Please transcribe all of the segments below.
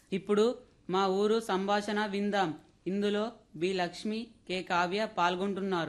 ఇప్పుడు మా ఊరు సంభాషణ విందాం ఇందులో బి లక్ష్మి కె కావ్య పాల్గొంటున్నారు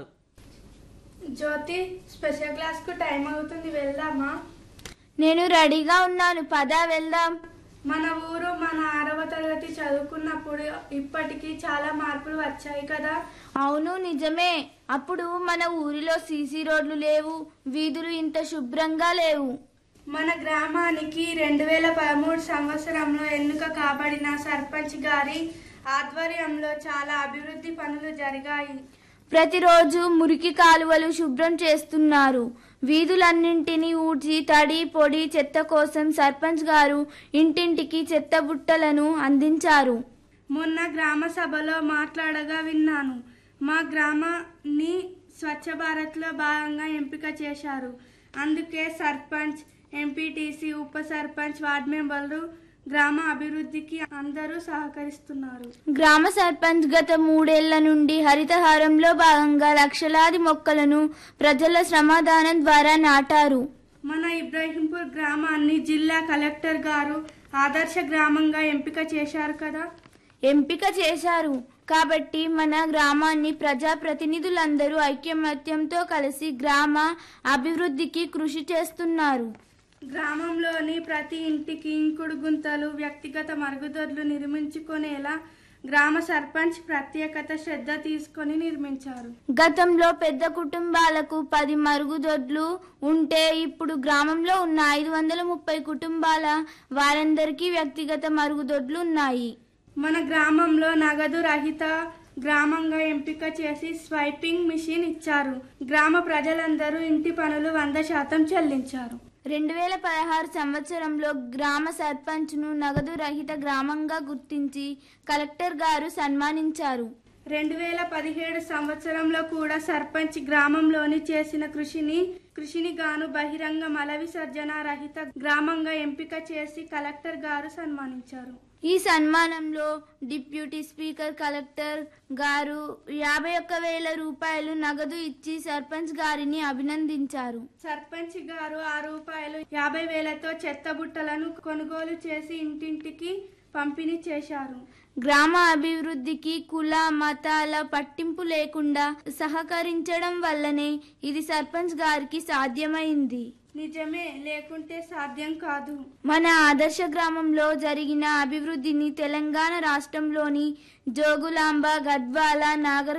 జ్యోతి స్పెషల్ క్లాస్ కు టైం అవుతుంది వెళ్దామా నేను రెడీగా ఉన్నాను పద వెళ్దాం మన ఊరు మన ఆరవ తరగతి చదువుకున్నప్పుడు ఇప్పటికి చాలా మార్పులు వచ్చాయి కదా అవును నిజమే అప్పుడు మన ఊరిలో సీసీ రోడ్లు లేవు వీధులు ఇంత శుభ్రంగా లేవు మన గ్రామానికి రెండు వేల పదమూడు సంవత్సరంలో ఎన్నిక కాబడిన సర్పంచ్ గారి ఆధ్వర్యంలో చాలా అభివృద్ధి పనులు జరిగాయి ప్రతిరోజు మురికి కాలువలు శుభ్రం చేస్తున్నారు వీధులన్నింటినీ ఊడ్చి తడి పొడి చెత్త కోసం సర్పంచ్ గారు ఇంటింటికి చెత్త బుట్టలను అందించారు మొన్న గ్రామ సభలో మాట్లాడగా విన్నాను మా గ్రామాన్ని స్వచ్ఛ భారత్లో భాగంగా ఎంపిక చేశారు అందుకే సర్పంచ్ ఎంపీటీసీ ఉప సర్పంచ్ వార్డు మెంబర్లు గ్రామ అభివృద్ధికి అందరూ సహకరిస్తున్నారు గ్రామ సర్పంచ్ గత మూడేళ్ల నుండి హరితహారంలో భాగంగా లక్షలాది మొక్కలను ప్రజల శ్రమదానం ద్వారా నాటారు మన ఇబ్రాహీంపూర్ గ్రామాన్ని జిల్లా కలెక్టర్ గారు ఆదర్శ గ్రామంగా ఎంపిక చేశారు కదా ఎంపిక చేశారు కాబట్టి మన గ్రామాన్ని ప్రజాప్రతినిధులందరూ ఐక్యమత్యంతో కలిసి గ్రామ అభివృద్ధికి కృషి చేస్తున్నారు గ్రామంలోని ప్రతి ఇంటికి ఇంకుడు గుంతలు వ్యక్తిగత మరుగుదొడ్లు నిర్మించుకునేలా గ్రామ సర్పంచ్ ప్రత్యేకత శ్రద్ధ తీసుకొని నిర్మించారు గతంలో పెద్ద కుటుంబాలకు పది మరుగుదొడ్లు ఉంటే ఇప్పుడు గ్రామంలో ఉన్న ఐదు వందల ముప్పై కుటుంబాల వారందరికీ వ్యక్తిగత మరుగుదొడ్లు ఉన్నాయి మన గ్రామంలో నగదు రహిత గ్రామంగా ఎంపిక చేసి స్వైపింగ్ మిషన్ ఇచ్చారు గ్రామ ప్రజలందరూ ఇంటి పనులు వంద శాతం చెల్లించారు రెండు వేల పదహారు సంవత్సరంలో గ్రామ సర్పంచ్ను నగదు రహిత గ్రామంగా గుర్తించి కలెక్టర్ గారు సన్మానించారు రెండు వేల పదిహేడు సంవత్సరంలో కూడా సర్పంచ్ గ్రామంలోని చేసిన కృషిని కృషిని గాను బహిరంగ మల విసర్జన రహిత గ్రామంగా ఎంపిక చేసి కలెక్టర్ గారు సన్మానించారు ఈ సన్మానంలో డిప్యూటీ స్పీకర్ కలెక్టర్ గారు యాభై ఒక్క వేల రూపాయలు నగదు ఇచ్చి సర్పంచ్ గారిని అభినందించారు సర్పంచ్ గారు ఆ రూపాయలు యాభై వేలతో చెత్త బుట్టలను కొనుగోలు చేసి ఇంటింటికి పంపిణీ చేశారు గ్రామ అభివృద్ధికి కుల మతాల పట్టింపు లేకుండా సహకరించడం వల్లనే ఇది సర్పంచ్ గారికి సాధ్యమైంది నిజమే లేకుంటే సాధ్యం కాదు మన ఆదర్శ గ్రామంలో జరిగిన అభివృద్ధిని తెలంగాణ రాష్ట్రంలోని జోగులాంబ గద్వాల నాగర్